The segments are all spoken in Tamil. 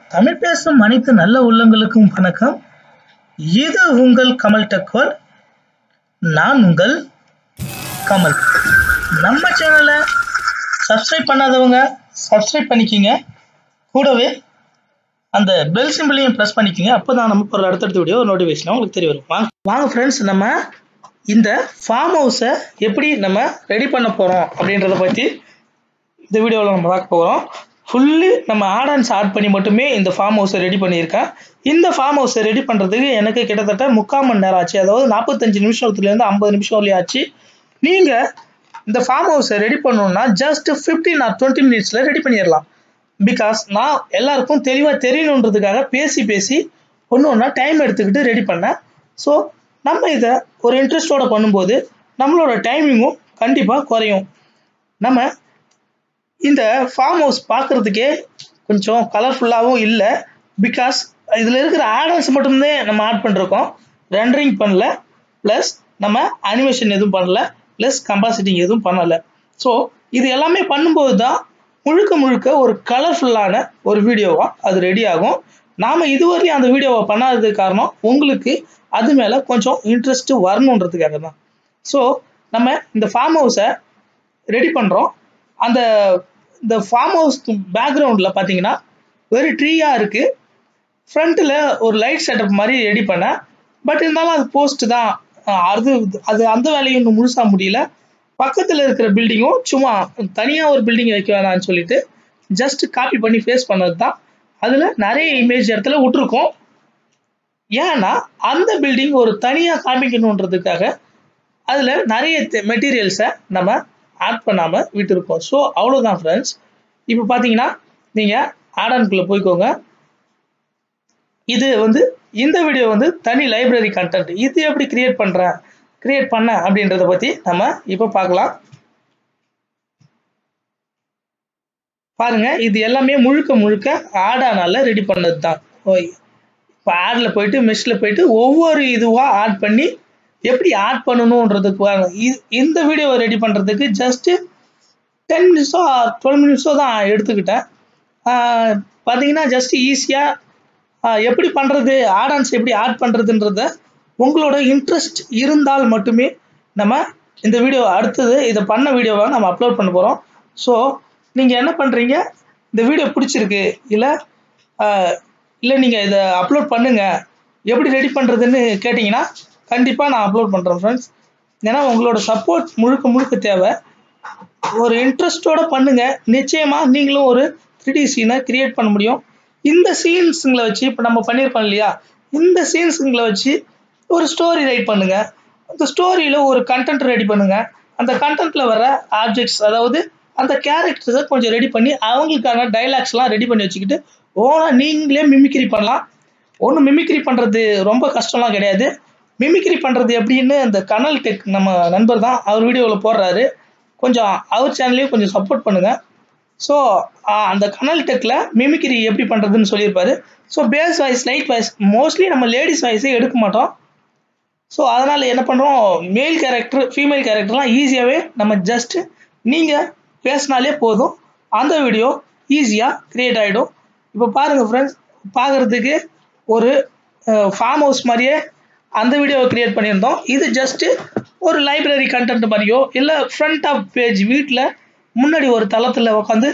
தமிழ் பேசும் அனைத்து நல்ல உள்ளங்களுக்கும் வணக்கம் இது உங்கள் கமல் டெக்வல் நான் உங்கள் கமல் நம்ம சேனலை சப்ஸ்கிரைப் பண்ணாதவங்க சப்ஸ்கிரைப் பண்ணிக்கிங்க கூடவே அந்த பெல் சிம்பிளையும் ப்ரெஸ் பண்ணிக்கோங்க அப்போ தான் நம்ம ஒரு அடுத்தடுத்த வீடியோ நோட்டிஃபிகேஷன் உங்களுக்கு தெரிய வரும் வாங்க வாங்க ஃப்ரெண்ட்ஸ் நம்ம இந்த ஃபார்ம் ஹவுஸை எப்படி நம்ம ரெடி பண்ண போகிறோம் அப்படின்றத பற்றி இந்த வீடியோவில் நம்ம பார்க்க போகிறோம் ஃபுல்லி நம்ம ஆட் அண்ட்ஸ் ஆட் பண்ணி மட்டுமே இந்த ஃபார்ம் ஹவுஸை ரெடி பண்ணியிருக்கேன் இந்த ஃபார்ம் ஹவுஸை ரெடி பண்ணுறதுக்கு எனக்கு கிட்டத்தட்ட முக்கால் மணி நேரம் ஆச்சு அதாவது நாற்பத்தஞ்சு நிமிஷத்துலேருந்து ஐம்பது நிமிஷம் வரையும் ஆச்சு நீங்கள் இந்த ஃபார்ம் ஹவுஸை ரெடி பண்ணணும்னா ஜஸ்ட் ஃபிஃப்டீன் ஆர் டுவெண்ட்டி மினிட்ஸில் ரெடி பண்ணிடலாம் பிகாஸ் நான் எல்லாருக்கும் தெளிவாக தெரியணுன்றதுக்காக பேசி பேசி ஒன்று ஒன்றா டைம் எடுத்துக்கிட்டு ரெடி பண்ணேன் ஸோ நம்ம இதை ஒரு இன்ட்ரெஸ்டோட பண்ணும்போது நம்மளோட டைமிங்கும் கண்டிப்பாக குறையும் நம்ம இந்த ஃபார்ம் ஹவுஸ் பார்க்குறதுக்கே கொஞ்சம் கலர்ஃபுல்லாகவும் இல்லை பிகாஸ் இதில் இருக்கிற ஆடன்ஸ் மட்டும்தான் நம்ம ஆட் பண்ணிருக்கோம் ரெண்டரிங் பண்ணல ப்ளஸ் நம்ம அனிமேஷன் எதுவும் பண்ணல ப்ளஸ் கம்பாசிட்டிங் எதுவும் பண்ணலை ஸோ இது எல்லாமே பண்ணும்போது தான் முழுக்க முழுக்க ஒரு கலர்ஃபுல்லான ஒரு வீடியோவாக அது ரெடி ஆகும் நாம் இதுவரையும் அந்த வீடியோவை பண்ணாததுக்கு காரணம் உங்களுக்கு அது மேலே கொஞ்சம் இன்ட்ரெஸ்ட் வரணுன்றதுக்காக தான் ஸோ நம்ம இந்த ஃபார்ம் ஹவுஸை ரெடி பண்ணுறோம் அந்த இந்த ஃபார்ம் ஹவுஸ் பேக்ரவுண்டில் பார்த்தீங்கன்னா வெறும் ட்ரீயாக இருக்குது ஃப்ரண்ட்டில் ஒரு லைட் செட்டப் மாதிரி ரெடி பண்ணேன் பட் இருந்தாலும் அது போஸ்ட் தான் அது அது அந்த வேலையும் இன்னும் முழுசாக முடியல பக்கத்தில் இருக்கிற பில்டிங்கும் சும்மா தனியாக ஒரு பில்டிங் வைக்க வேணாம்னு சொல்லிட்டு ஜஸ்ட் காப்பி பண்ணி ஃபேஸ் பண்ணது தான் அதில் நிறைய இமேஜ் இடத்துல விட்டுருக்கோம் ஏன்னா அந்த பில்டிங் ஒரு தனியாக காமிக்கணுன்றதுக்காக அதில் நிறைய மெட்டீரியல்ஸை நம்ம ஆட் பண்ணாமல் விட்டுருக்கோம் ஸோ அவ்வளோதான் ஃப்ரெண்ட்ஸ் இப்போ பார்த்தீங்கன்னா நீங்கள் ஆடான்குள்ளே போய்க்கோங்க இது வந்து இந்த வீடியோ வந்து தனி லைப்ரரி கண்டென்ட் இது எப்படி கிரியேட் பண்ணுறேன் கிரியேட் பண்ண அப்படின்றத பற்றி நம்ம இப்போ பார்க்கலாம் பாருங்க இது எல்லாமே முழுக்க முழுக்க ஆடானால ரெடி பண்ணது தான் இப்போ ஆடில் போயிட்டு மெஷ்ஷில் போயிட்டு ஒவ்வொரு இதுவாக ஆட் பண்ணி எப்படி ஆட் பண்ணணுன்றதுக்கு இந்த வீடியோவை ரெடி பண்ணுறதுக்கு ஜஸ்ட்டு டென் மினிட்ஸோ டுவெல் மினிட்ஸோ தான் எடுத்துக்கிட்டேன் பார்த்தீங்கன்னா ஜஸ்ட் ஈஸியாக எப்படி பண்ணுறது ஆடான்ஸ் எப்படி ஆட் பண்ணுறதுன்றத உங்களோட இன்ட்ரெஸ்ட் இருந்தால் மட்டுமே நம்ம இந்த வீடியோ அடுத்தது இதை பண்ண வீடியோவை நம்ம அப்லோட் பண்ண போகிறோம் ஸோ நீங்கள் என்ன பண்ணுறீங்க இந்த வீடியோ பிடிச்சிருக்கு இல்லை இல்லை நீங்கள் இதை அப்லோட் பண்ணுங்கள் எப்படி ரெடி பண்ணுறதுன்னு கேட்டிங்கன்னா கண்டிப்பாக நான் அப்லோட் பண்ணுறேன் ஃப்ரெண்ட்ஸ் ஏன்னா உங்களோட சப்போர்ட் முழுக்க முழுக்க தேவை ஒரு இன்ட்ரெஸ்டோட பண்ணுங்கள் நிச்சயமாக நீங்களும் ஒரு த்ரீ சீனை கிரியேட் பண்ண முடியும் இந்த சீன்ஸுங்களை வச்சு இப்போ நம்ம பண்ணியிருக்கோம் இல்லையா இந்த சீன்ஸுங்களை வச்சு ஒரு ஸ்டோரி ரைட் பண்ணுங்க அந்த ஸ்டோரியில் ஒரு கண்டென்ட் ரெடி பண்ணுங்க அந்த கண்டென்ட்ல வர ஆப்ஜெக்ட்ஸ் அதாவது அந்த கேரக்டர்ஸை கொஞ்சம் ரெடி பண்ணி அவங்களுக்கான டைலாக்ஸ்லாம் ரெடி பண்ணி வச்சுக்கிட்டு ஓனாக நீங்களே மிமிக்ரி பண்ணலாம் ஒன்று மிமிக்ரி பண்ணுறது ரொம்ப கஷ்டம்லாம் கிடையாது மிமிக்ரி பண்ணுறது எப்படின்னு அந்த கனல் டெக் நம்ம நண்பர் தான் அவர் வீடியோவில் போடுறாரு கொஞ்சம் அவர் சேனல்லையும் கொஞ்சம் சப்போர்ட் பண்ணுங்கள் ஸோ அந்த கனல் டெக்கில் மிமிக்ரி எப்படி பண்ணுறதுன்னு சொல்லியிருப்பாரு so bass voice light voice mostly நம்ம லேடிஸ் வாய்ஸே எடுக்க மாட்டோம் ஸோ அதனால் என்ன பண்ணுறோம் மேல் கேரக்டர் ஃபீமேல் கேரக்டர்லாம் ஈஸியாகவே நம்ம ஜஸ்ட்டு நீங்கள் பேசினாலே போதும் அந்த வீடியோ ஈஸியாக க்ரியேட் ஆகிடும் இப்போ பாருங்கள் ஃப்ரெண்ட்ஸ் பார்க்குறதுக்கு ஒரு ஃபார்ம் ஹவுஸ் மாதிரியே அந்த வீடியோவை க்ரியேட் பண்ணியிருந்தோம் இது ஜஸ்ட்டு ஒரு லைப்ரரி கண்டென்ட் மாதிரியோ இல்லை ஃப்ரண்ட் ஆஃப் பேஜ் வீட்டில் முன்னாடி ஒரு தளத்தில் உட்காந்து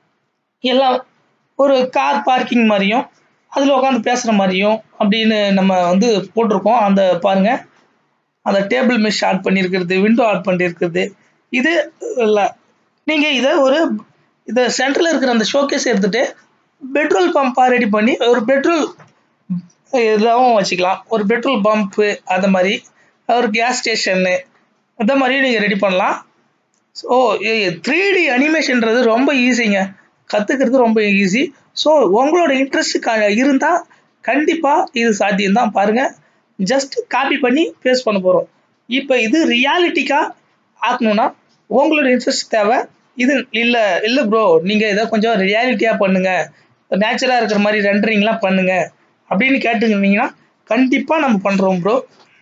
எல்லாம் ஒரு கார் பார்க்கிங் மாதிரியும் அதில் உட்காந்து பேசுகிற மாதிரியும் அப்படின்னு நம்ம வந்து போட்டிருக்கோம் அந்த பாருங்கள் அந்த டேபிள் மெஷ் ஆட் பண்ணியிருக்கிறது விண்டோ ஆட் பண்ணியிருக்கிறது இது இல்லை நீங்கள் இதை ஒரு இதை சென்டரில் இருக்கிற அந்த ஷோகேஸ் எடுத்துகிட்டு பெட்ரோல் பம்பாக ரெடி பண்ணி ஒரு பெட்ரோல் இதெல்லாம் வச்சுக்கலாம் ஒரு பெட்ரோல் பம்ப்பு அந்த மாதிரி ஒரு கேஸ் ஸ்டேஷன்னு அந்த மாதிரி நீங்கள் ரெடி பண்ணலாம் ஸோ த்ரீ டி அனிமேஷன்றது ரொம்ப ஈஸிங்க கற்றுக்கிறது ரொம்ப ஈஸி ஸோ உங்களோட இன்ட்ரெஸ்ட் இருந்தால் கண்டிப்பாக இது சாத்தியம்தான் பாருங்கள் ஜஸ்ட் காப்பி பண்ணி பேஸ்ட் பண்ண போகிறோம் இப்போ இது ரியாலிட்டிக்காக ஆக்கணும்னா உங்களோட இன்ட்ரெஸ்ட் தேவை இது இல்லை இல்லை ப்ரோ நீங்கள் இதை கொஞ்சம் ரியாலிட்டியாக பண்ணுங்கள் நேச்சுரலாக இருக்கிற மாதிரி ரெண்டரிங்லாம் பண்ணுங்கள் அப்படின்னு கேட்டுக்கிட்டீங்கன்னா கண்டிப்பாக நம்ம பண்ணுறோம் ப்ரோ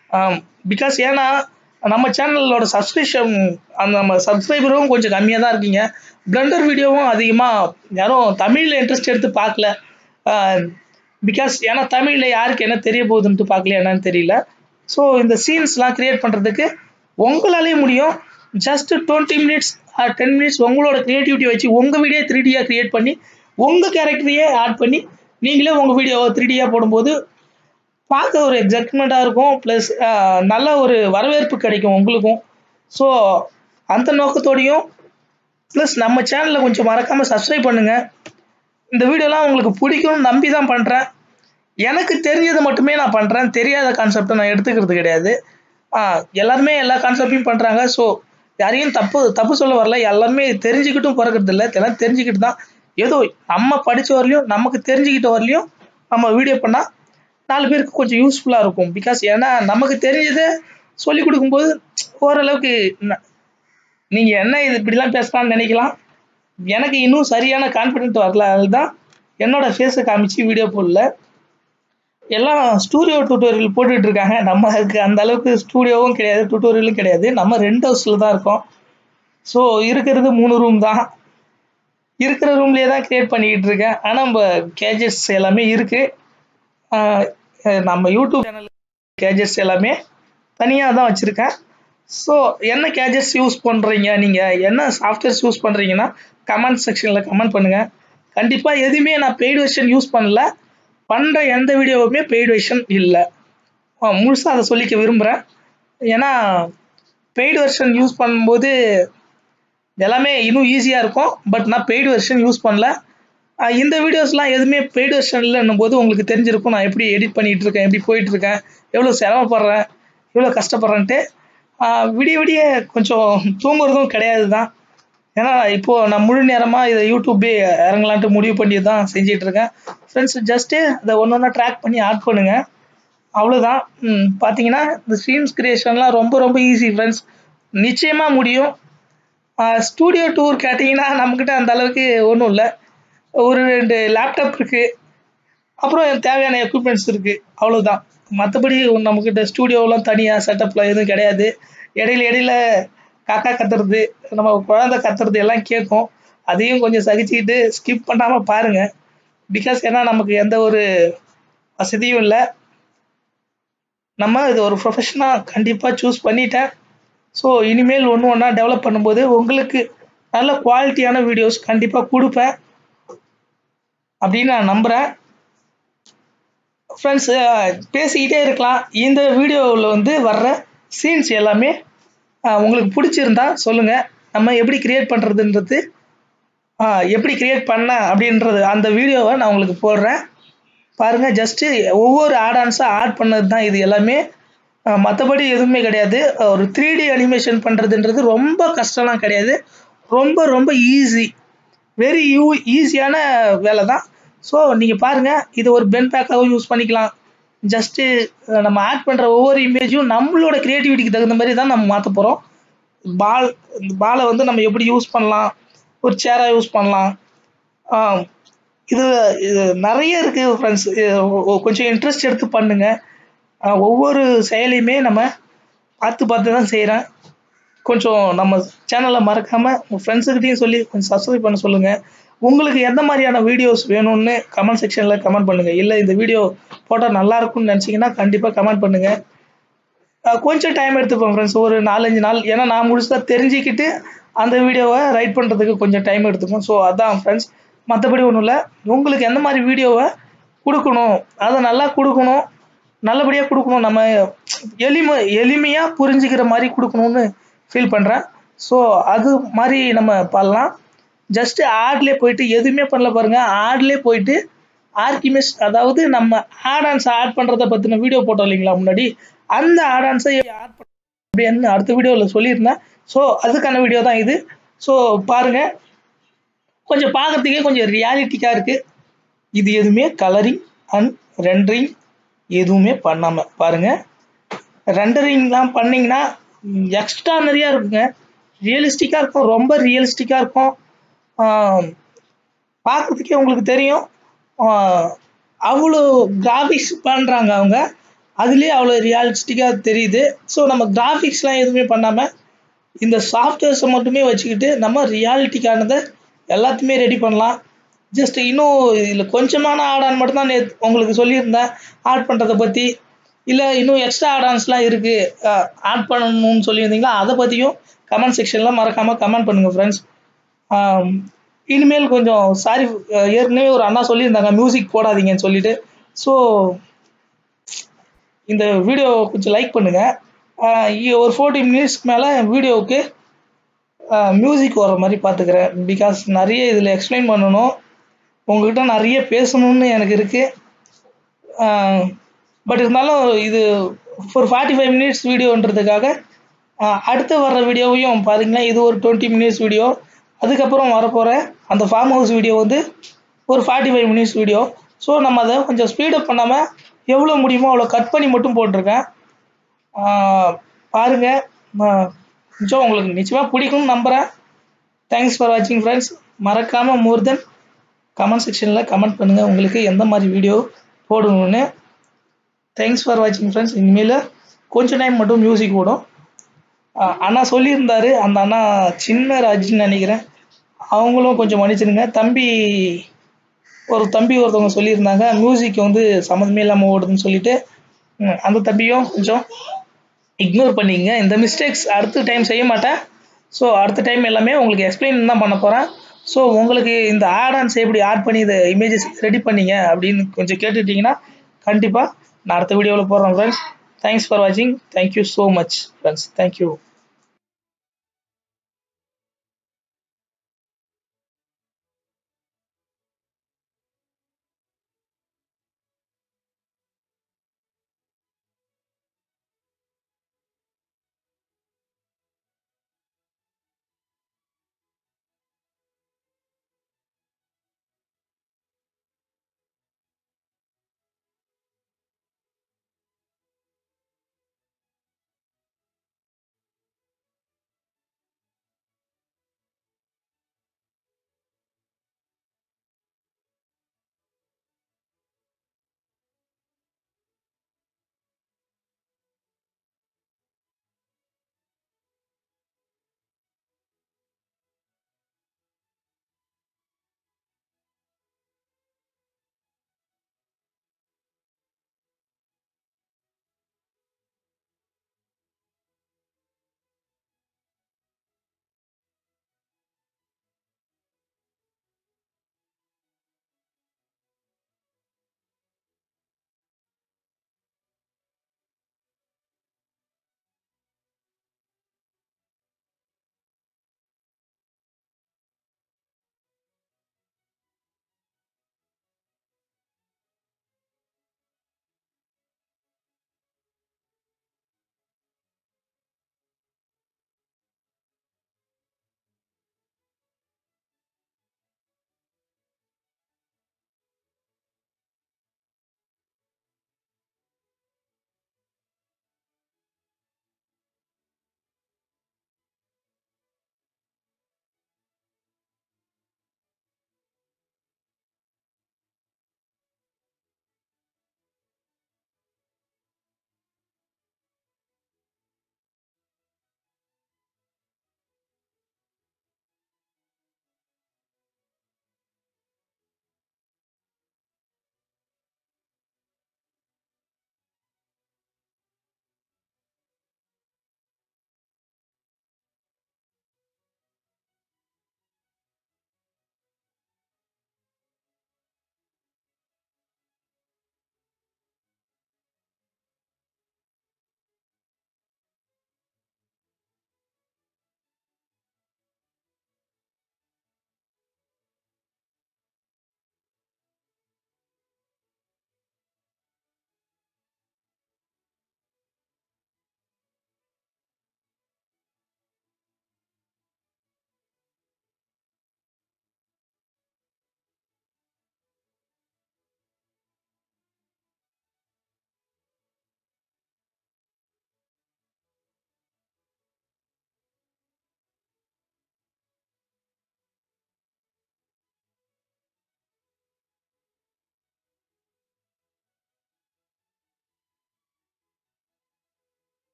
பிகாஸ் ஏன்னா நம்ம சேனலோட சப்ஸ்கிரிப்ஷன் அந்த நம்ம சப்ஸ்கிரைபரும் கொஞ்சம் கம்மியாக தான் இருக்கீங்க பிளண்டர் வீடியோவும் அதிகமாக யாரும் தமிழில் இன்ட்ரெஸ்ட் எடுத்து பார்க்கல பிகாஸ் ஏன்னா தமிழில் யாருக்கு என்ன தெரிய போகுதுன்ட்டு பார்க்கல என்னன்னு தெரியல ஸோ இந்த சீன்ஸ்லாம் கிரியேட் பண்ணுறதுக்கு உங்களாலே முடியும் just twenty minutes or ten minutes உங்களோட க்ரியேட்டிவிட்டி வச்சு உங்கள் வீடியோ த்ரீ டியாக க்ரியேட் பண்ணி உங்கள் கேரக்டரையே ஆட் பண்ணி நீங்களே உங்கள் வீடியோவை த்ரீ டியாக போடும்போது பார்க்க ஒரு எக்ஸைட்மெண்ட்டாக இருக்கும் ப்ளஸ் நல்ல ஒரு வரவேற்பு கிடைக்கும் உங்களுக்கும் ஸோ அந்த நோக்கத்தோடையும் ப்ளஸ் நம்ம சேனலில் கொஞ்சம் மறக்காமல் சப்ஸ்கிரைப் பண்ணுங்கள் இந்த வீடியோலாம் உங்களுக்கு பிடிக்கும்னு நம்பி தான் பண்ணுறேன் எனக்கு தெரிஞ்சது மட்டுமே நான் பண்ணுறேன் தெரியாத கான்செப்டை நான் எடுத்துக்கிறது கிடையாது எல்லாருமே எல்லா கான்செப்டையும் பண்ணுறாங்க ஸோ யாரையும் தப்பு தப்பு சொல்ல வரல எல்லாருமே தெரிஞ்சுக்கிட்டும் பிறக்கிறது இல்லை எல்லாம் தெரிஞ்சுக்கிட்டு தான் ஏதோ நம்ம படித்த வரலையும் நமக்கு தெரிஞ்சுக்கிட்ட வரலையும் நம்ம வீடியோ பண்ணால் நாலு பேருக்கு கொஞ்சம் யூஸ்ஃபுல்லாக இருக்கும் பிகாஸ் ஏன்னா நமக்கு தெரிஞ்சதை சொல்லி கொடுக்கும்போது ஓரளவுக்கு நீங்கள் என்ன இது இப்படிலாம் பேசலாம்னு நினைக்கலாம் எனக்கு இன்னும் சரியான கான்ஃபிடென்ட் வரல அதுதான் என்னோட ஃபேஸை காமிச்சு வீடியோ போடல எல்லாம் ஸ்டூடியோ டியூட்டோரியல் போட்டுட்டு இருக்காங்க நமக்கு அந்த அளவுக்கு ஸ்டூடியோவும் கிடையாது டியூட்டோரியலும் கிடையாது நம்ம ரெண்ட் ஹவுஸில் தான் இருக்கோம் ஸோ இருக்கிறது மூணு ரூம் தான் இருக்கிற ரூம்லேயே தான் க்ரியேட் பண்ணிக்கிட்டு இருக்கேன் ஆனால் நம்ம கேஜெட்ஸ் எல்லாமே இருக்குது நம்ம யூடியூப் சேனல் கேஜெட்ஸ் எல்லாமே தனியாக தான் வச்சுருக்கேன் ஸோ என்ன கேஜெட்ஸ் யூஸ் பண்ணுறீங்க நீங்கள் என்ன சாஃப்ட்வேர்ஸ் யூஸ் பண்ணுறீங்கன்னா கமெண்ட் செக்ஷனில் கமெண்ட் பண்ணுங்கள் கண்டிப்பாக எதுவுமே நான் பெய்டு வெர்ஷன் யூஸ் பண்ணல பண்ணுற எந்த வீடியோவுமே பெய்டு வெர்ஷன் இல்லை முழுசாக அதை சொல்லிக்க விரும்புகிறேன் ஏன்னா பெய்டு வெர்ஷன் யூஸ் பண்ணும்போது எல்லாமே இன்னும் ஈஸியாக இருக்கும் பட் நான் பெய்டு வெர்ஷன் யூஸ் பண்ணல இந்த வீடியோஸ்லாம் எதுவுமே பெய்டு வெர்ஷன் இல்லைன்னும் போது உங்களுக்கு தெரிஞ்சிருக்கும் நான் எப்படி எடிட் பண்ணிகிட்டு இருக்கேன் எப்படி போயிட்டுருக்கேன் எவ்வளோ சிரமப்படுறேன் எவ்வளோ கஷ்டப்படுறேன்ட்டு விடிய விடிய கொஞ்சம் தூங்குறதும் கிடையாது தான் ஏன்னா இப்போது நான் முழு நேரமாக இதை யூடியூப்பே இறங்கலான்ட்டு முடிவு பண்ணி தான் செஞ்சிட்ருக்கேன் ஃப்ரெண்ட்ஸ் ஜஸ்ட்டு அதை ஒன்று ஒன்றா ட்ராக் பண்ணி ஆட் பண்ணுங்கள் அவ்வளோதான் பார்த்தீங்கன்னா இந்த ஸ்ட்ரீம்ஸ் கிரியேஷன்லாம் ரொம்ப ரொம்ப ஈஸி ஃப்ரெண்ட்ஸ் நிச்சயமாக முடியும் ஸ்டூடியோ டூர் கேட்டிங்கன்னா நம்மக்கிட்ட அந்த அளவுக்கு ஒன்றும் இல்லை ஒரு ரெண்டு லேப்டாப் இருக்குது அப்புறம் தேவையான எக்யூப்மெண்ட்ஸ் இருக்குது அவ்வளோதான் மற்றபடி நம்மக்கிட்ட ஸ்டூடியோலாம் தனியாக செட்டப்லாம் எதுவும் கிடையாது இடையில இடையில காக்கா கத்துறது நம்ம குழந்தை கத்துறது எல்லாம் கேட்கும் அதையும் கொஞ்சம் சகிச்சுக்கிட்டு ஸ்கிப் பண்ணாமல் பாருங்கள் பிகாஸ் ஏன்னா நமக்கு எந்த ஒரு வசதியும் இல்லை நம்ம இது ஒரு ப்ரொஃபஷனாக கண்டிப்பாக சூஸ் பண்ணிட்டேன் ஸோ இனிமேல் ஒன்று ஒன்றா டெவலப் பண்ணும்போது உங்களுக்கு நல்ல குவாலிட்டியான வீடியோஸ் கண்டிப்பாக கொடுப்பேன் அப்படின்னு நான் நம்புகிறேன் ஃப்ரெண்ட்ஸ் பேசிக்கிட்டே இருக்கலாம் இந்த வீடியோவில் வந்து வர்ற சீன்ஸ் எல்லாமே உங்களுக்கு பிடிச்சிருந்தா சொல்லுங்கள் நம்ம எப்படி க்ரியேட் பண்ணுறதுன்றது எப்படி க்ரியேட் பண்ண அப்படின்றது அந்த வீடியோவை நான் உங்களுக்கு போடுறேன் பாருங்கள் ஜஸ்ட்டு ஒவ்வொரு ஆட் ஆன்ஸாக ஆட் பண்ணது தான் இது எல்லாமே மற்றபடி எதுவுமே கிடையாது ஒரு த்ரீ டி அனிமேஷன் பண்ணுறதுன்றது ரொம்ப கஷ்டம்லாம் கிடையாது ரொம்ப ரொம்ப ஈஸி வெரி யூ ஈஸியான வேலை தான் ஸோ நீங்கள் பாருங்கள் இது ஒரு பென் பேக்காகவும் யூஸ் பண்ணிக்கலாம் ஜஸ்ட்டு நம்ம ஆட் பண்ணுற ஒவ்வொரு இமேஜும் நம்மளோட க்ரியேட்டிவிட்டிக்கு தகுந்த மாதிரி தான் நம்ம மாற்ற போகிறோம் பால் பாலை வந்து நம்ம எப்படி யூஸ் பண்ணலாம் ஒரு சேராக யூஸ் பண்ணலாம் இது இது நிறைய இருக்குது ஃப்ரெண்ட்ஸ் கொஞ்சம் இன்ட்ரெஸ்ட் எடுத்து பண்ணுங்கள் ஒவ்வொரு செயலையுமே நம்ம பார்த்து பார்த்து தான் செய்கிறேன் கொஞ்சம் நம்ம சேனலை மறக்காமல் உங்கள் ஃப்ரெண்ட்ஸுக்கிட்டையும் சொல்லி கொஞ்சம் சப்ஸ்கிரைப் பண்ண சொல்லுங்கள் உங்களுக்கு எந்த மாதிரியான வீடியோஸ் வேணும்னு கமெண்ட் செக்ஷனில் கமெண்ட் பண்ணுங்கள் இல்லை இந்த வீடியோ போட்டால் நல்லா இருக்கும்னு நினச்சிங்கன்னா கண்டிப்பாக கமெண்ட் பண்ணுங்கள் கொஞ்சம் டைம் எடுத்துப்போம் ஃப்ரெண்ட்ஸ் ஒரு நாலஞ்சு நாள் ஏன்னா நான் முழுசாக தெரிஞ்சுக்கிட்டு அந்த வீடியோவை ரைட் பண்ணுறதுக்கு கொஞ்சம் டைம் எடுத்துக்கும் ஸோ அதான் ஃப்ரெண்ட்ஸ் மற்றபடி ஒன்றும் இல்லை உங்களுக்கு எந்த மாதிரி வீடியோவை கொடுக்கணும் அதை நல்லா கொடுக்கணும் நல்லபடியாக கொடுக்கணும் நம்ம எளிமை எளிமையாக புரிஞ்சுக்கிற மாதிரி கொடுக்கணும்னு ஃபீல் பண்ணுறேன் ஸோ அது மாதிரி நம்ம பண்ணலாம் ஜஸ்ட்டு ஆட்லேயே போயிட்டு எதுவுமே பண்ணல பாருங்கள் ஆட்லேயே போயிட்டு ஆர்கிமிஸ் அதாவது நம்ம ஆட் ஆன்ஸ் ஆட் பண்ணுறத பற்றின வீடியோ போட்டோம் இல்லைங்களா முன்னாடி அந்த ஆட் ஆன்ஸை ஆட் பண்ண அப்படின்னு அடுத்த வீடியோவில் சொல்லியிருந்தேன் ஸோ அதுக்கான வீடியோ தான் இது ஸோ பாருங்கள் கொஞ்சம் பார்க்குறதுக்கே கொஞ்சம் ரியாலிட்டிக்காக இருக்குது இது எதுவுமே கலரிங் அண்ட் ரெண்டரிங் எதுவுமே பண்ணாமல் பாருங்கள் ரெண்டரிங்லாம் பண்ணிங்கன்னா எக்ஸ்ட்ரா நிறையா இருக்குங்க ரியலிஸ்டிக்காக இருக்கும் ரொம்ப ரியலிஸ்டிக்காக இருக்கும் பார்க்குறதுக்கே உங்களுக்கு தெரியும் அவ்வளோ கிராஃபிக்ஸ் பண்ணுறாங்க அவங்க அதுலேயே அவ்வளோ ரியாலிஸ்டிக்காக தெரியுது ஸோ நம்ம கிராஃபிக்ஸ்லாம் எதுவுமே பண்ணாமல் இந்த சாஃப்ட்வேர்ஸை மட்டுமே வச்சுக்கிட்டு நம்ம ரியாலிட்டிக்கானதை எல்லாத்தையுமே ரெடி பண்ணலாம் ஜஸ்ட் இன்னும் இதில் கொஞ்சமான ஆடான் மட்டும் தான் நேற்று உங்களுக்கு சொல்லியிருந்தேன் ஆட் பண்ணுறதை பற்றி இல்லை இன்னும் எக்ஸ்ட்ரா ஆடான்ஸ்லாம் இருக்குது ஆட் பண்ணணும்னு சொல்லியிருந்தீங்களா அதை பற்றியும் கமெண்ட் செக்ஷனில் மறக்காமல் கமெண்ட் பண்ணுங்கள் ஃப்ரெண்ட்ஸ் இனிமேல் கொஞ்சம் சாரி ஏற்கனவே ஒரு அண்ணா சொல்லியிருந்தாங்க மியூசிக் போடாதீங்கன்னு சொல்லிட்டு ஸோ இந்த வீடியோ கொஞ்சம் லைக் பண்ணுங்கள் ஒரு ஃபோர்ட்டி மினிட்ஸ்க்கு மேலே வீடியோவுக்கு மியூசிக் வர மாதிரி பார்த்துக்கிறேன் பிகாஸ் நிறைய இதில் எக்ஸ்பிளைன் பண்ணணும் உங்ககிட்ட நிறைய பேசணும்னு எனக்கு இருக்குது பட் இருந்தாலும் இது ஒரு ஃபார்ட்டி ஃபைவ் மினிட்ஸ் வீடியோன்றதுக்காக அடுத்து வர்ற வீடியோவையும் பாருங்களேன் இது ஒரு டுவெண்ட்டி மினிட்ஸ் வீடியோ அதுக்கப்புறம் வரப்போகிற அந்த ஃபார்ம் ஹவுஸ் வீடியோ வந்து ஒரு forty five minutes video so நம்ம அதை கொஞ்சம் ஸ்பீடப் பண்ணாமல் எவ்வளோ முடியுமோ அவ்வளோ கட் பண்ணி மட்டும் போட்டிருக்கேன் பாருங்கள் கொஞ்சம் உங்களுக்கு நிச்சயமாக பிடிக்கும்னு நம்புகிறேன் தேங்க்ஸ் ஃபார் வாட்சிங் ஃப்ரெண்ட்ஸ் மறக்காமல் மோர் தென் கமெண்ட் செக்ஷனில் கமெண்ட் பண்ணுங்கள் உங்களுக்கு எந்த மாதிரி வீடியோ போடணும்னு தேங்க்ஸ் ஃபார் வாட்சிங் ஃப்ரெண்ட்ஸ் இனிமேல் கொஞ்சம் டைம் மட்டும் மியூசிக் ஓடும் அண்ணா சொல்லியிருந்தாரு அந்த அண்ணா சின்ன ராஜின்னு நினைக்கிறேன் அவங்களும் கொஞ்சம் மன்னிச்சிடுங்க தம்பி ஒரு தம்பி ஒருத்தவங்க சொல்லியிருந்தாங்க மியூசிக் வந்து சம்மந்தமே இல்லாமல் ஓடுதுன்னு சொல்லிட்டு அந்த தம்பியும் கொஞ்சம் இக்னோர் பண்ணிக்கங்க இந்த மிஸ்டேக்ஸ் அடுத்த டைம் செய்ய மாட்டேன் ஸோ அடுத்த டைம் எல்லாமே உங்களுக்கு எக்ஸ்பிளைன் தான் பண்ண போகிறேன் ஸோ உங்களுக்கு இந்த ஆட் ஆன்ஸ் எப்படி ஆட் பண்ணி இதை இமேஜஸ் ரெடி பண்ணீங்க அப்படின்னு கொஞ்சம் கேட்டுட்டிங்கன்னா கண்டிப்பாக நான் அடுத்த வீடியோவில் போடுறேன் ஃப்ரெண்ட்ஸ் தேங்க்ஸ் ஃபார் வாட்சிங் thank you so much friends thank you